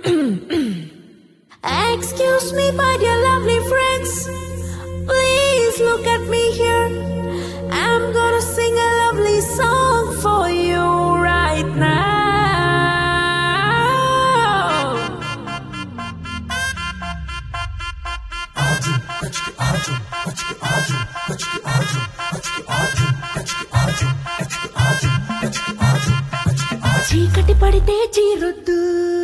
Excuse me, my dear lovely friends. Please look at me here. I'm gonna sing a lovely song for you right now. చీకటి పడితే చీరొద్దు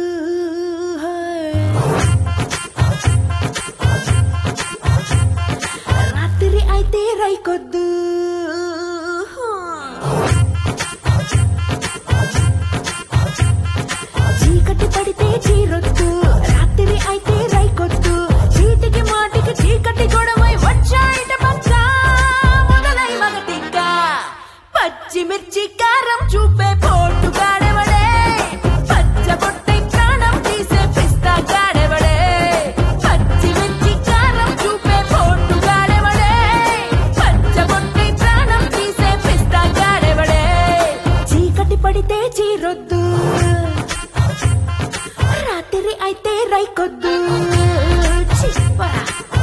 రాత్రి అయితే రైకొద్దు చీకటి పడితే చీరొద్దు రాత్రి అయితే రైకొద్దు చీటికి మాటికి చీకటి గొడవై వచ్చాయిట పచ్చ మొదలై మగటిక్క పచ్చిమిర్చి కారం చూపే పోటు గాడెవడే పచ్చ పొట్టై ప్రాణం తీసే పిస్తా గాడెవడే పచ్చిమిర్చి కారం చూపే పోటు గాడెవడే పచ్చ పొట్టై ప్రాణం తీసే పిస్తా గాడెవడే చీకటి పడితే చీరొద్దు రాత్రి అయితే రైకొద్దు చిప్పరా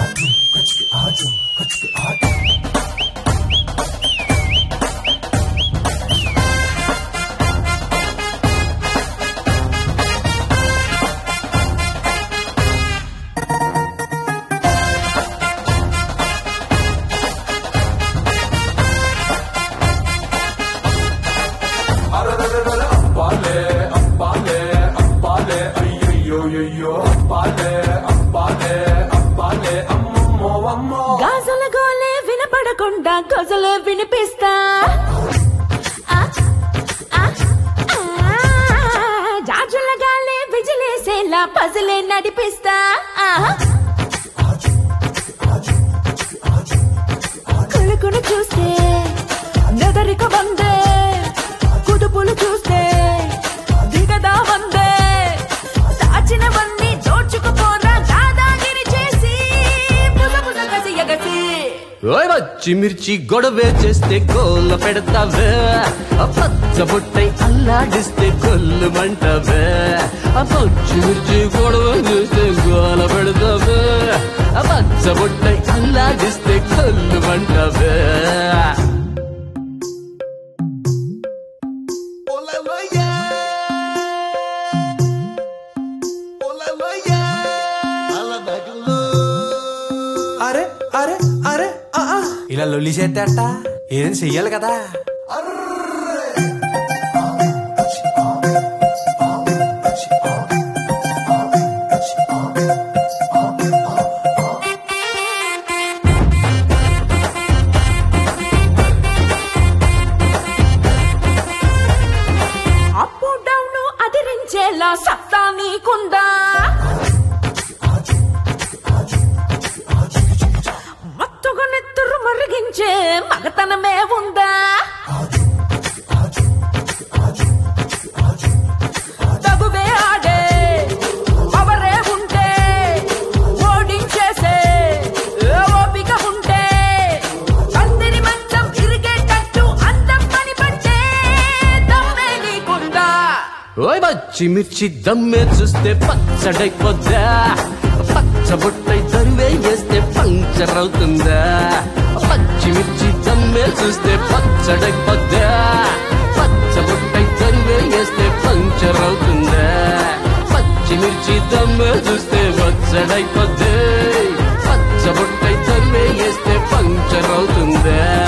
అప్పాలే అప్పాలే అప్పాలే అయ్యయ్యో అప్పాలే అప్పాలే అప్పాలే అమ్మమ్మో అమ్మో గాజుల గోలే వినపడకుండా గజలు వినిపిస్తా ఆ, ఆ, ఆ, జాజుల గాలే విజిలేసేలా పజలే నడిపిస్తా ఆ. కొడుకును చూస్తే నెదరిక వందే కుదుపులు చూస్తే దిగదా వందే దాచినవన్నీ దోచుకుపోరా దాదాగిరి చేసి బుస బుస కసి ఎగసి ఓయ్ వచ్చి మిర్చి గొడవే చేస్తే కోల పెడతావే ఆ పచ్చ బుట్టై అల్లాడిస్తే కొల్లు మంటవే ఆ పచ్చి మిర్చి గొడవ చేస్తే గోల పెడతావే ఆ పచ్చ బుట్టై అల్లాడిస్తే కొల్లు మంటవే అరే అరే అరే ఆ, ఆ. ఇలా లొల్లి చేస్తే అట్ట ఏదైనా చెయ్యాలి కదా అప్ డౌన్ అదిరించేలా సత్తా నీకుందా మత్తుగా నెత్తురు మరిగించే మగతనమే ఉందా తగువే ఆడే పవరే ఉంటే ఓడించేసే ఏ ఓపిక ఉంటే పందిరి మంచం ఇరిగేటట్టు అందం పని పట్టే దమ్మే నీకుందా ఓయ్ వచ్చి మిర్చి దమ్మే చూస్తే పచ్చడైపోద్దా పచ్చ బుట్టై తరువే వేస్తే పంచర్ అవుతుందా పచ్చి మిర్చి దమ్మే చూస్తే పచ్చడైపోద్దా పచ్చ బుట్టై తరువే వేస్తే పంచర్ అవుతుందా పచ్చి మిర్చి దమ్మే చూస్తే పచ్చడైపోద్దే పచ్చ బుట్టై తరువే వేస్తే పంచర్ అవుతుందా